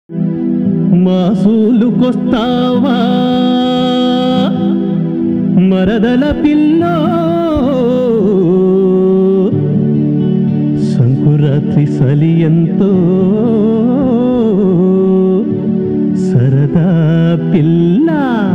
మాసూలుకొస్తావా మరదల పిల్ల సంకురాత్రి సలి ఎంతో సరదా పిల్ల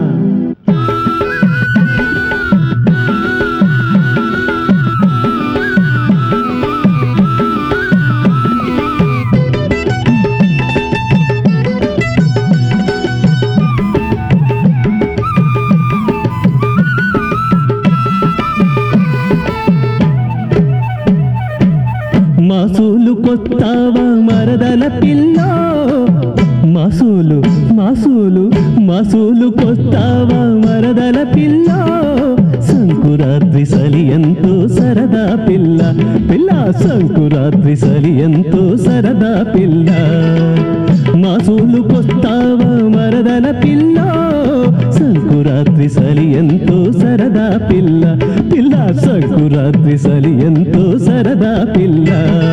మాసూలు కొత్తావా మరదల పిల్ల మాసూలు మాసూలు మాసూలు కొత్తావా మరదల పిల్ల సంకురాత్రి సలి ఎంతో సరదా పిల్ల పిల్ల సంకురాత్రి సలి ఎంతో సరదా పిల్ల మాసూలు కొత్తావా మరదల పిల్ల సంకురాత్రి సలి ఎంతో సరదా పిల్ల పిల్ల సంకురాత్రి సలి ఎంతో సరదా పిల్ల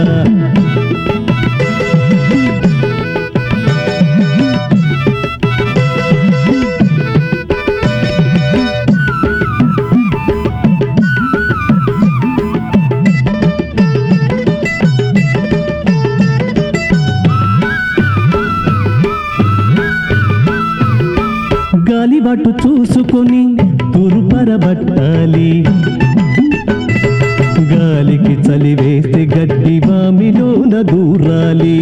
గాలిబాటు చూసుకొని తురుపరబట్టాలి గాలికి చలి వేస్తే గడ్డి వామిలోన దూరాలి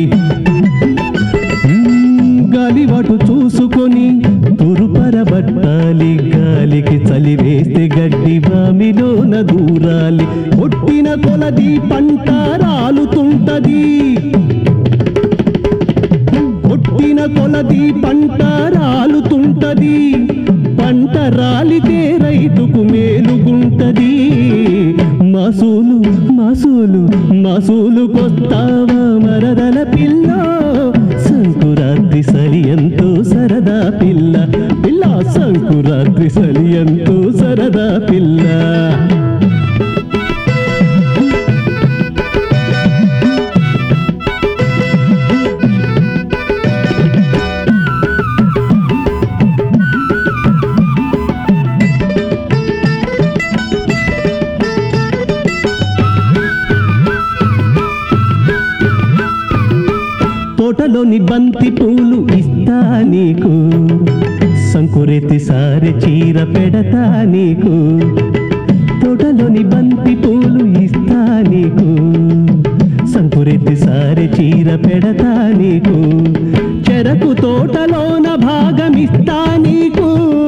మ్మ్, గాలిబాటు చూసుకొని తురుపరబట్టాలి గాలికి చలి వేస్తే గడ్డి వామిలోన దూరాలి కొట్టిన కొలది పంట రాలుతుంటది కొట్టిన కొలది పంట రాలుతుంటది పంట రాలితే రైతుకు మేలుగుంటది మాసూలు మాసూలు మాసూలు కొత్తావా మరదల పిల్ల సంకురాత్రి సలి ఎంతో సరదా పిల్ల పిల్ల సంకురాత్రి సలి ఎంతో సరదా పిల్ల తోటలోని బంతి పూలు ఇస్తా నీకు సంకురెత్తి సారె చీర పెడతా నీకు తోటలోని బంతి పూలు ఇస్తా నీకు సంకురెత్తి సారె చీర పెడతా నీకు చెరకు తోటలోన భాగమిస్తా నీకు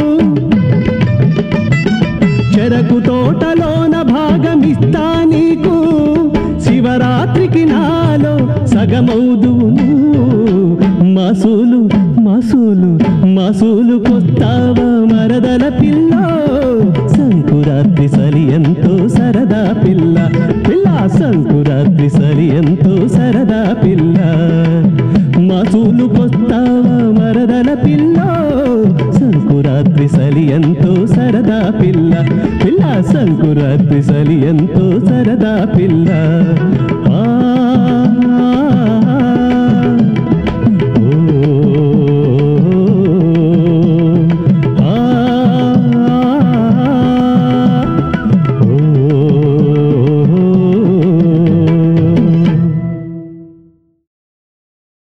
చెరకు తోటలోన భాగమిస్తా నీకు శివరాత్రికి నాలో సగమౌదువు మాసూలు మాసూలు మాసూలు కొత్తావా మరదల పిల్ల సంకురాత్రి సలి ఎంతో సరదా పిల్ల పిల్ల సంకురాత్రి సలి ఎంతో సరదా పిల్ల మాసూలు కొత్తావా మరదల పిల్ల సంకురాత్రి సలి ఎంతో సరదా పిల్ల పిల్ల సంకురాత్రి సలి ఎంతో సరదా పిల్ల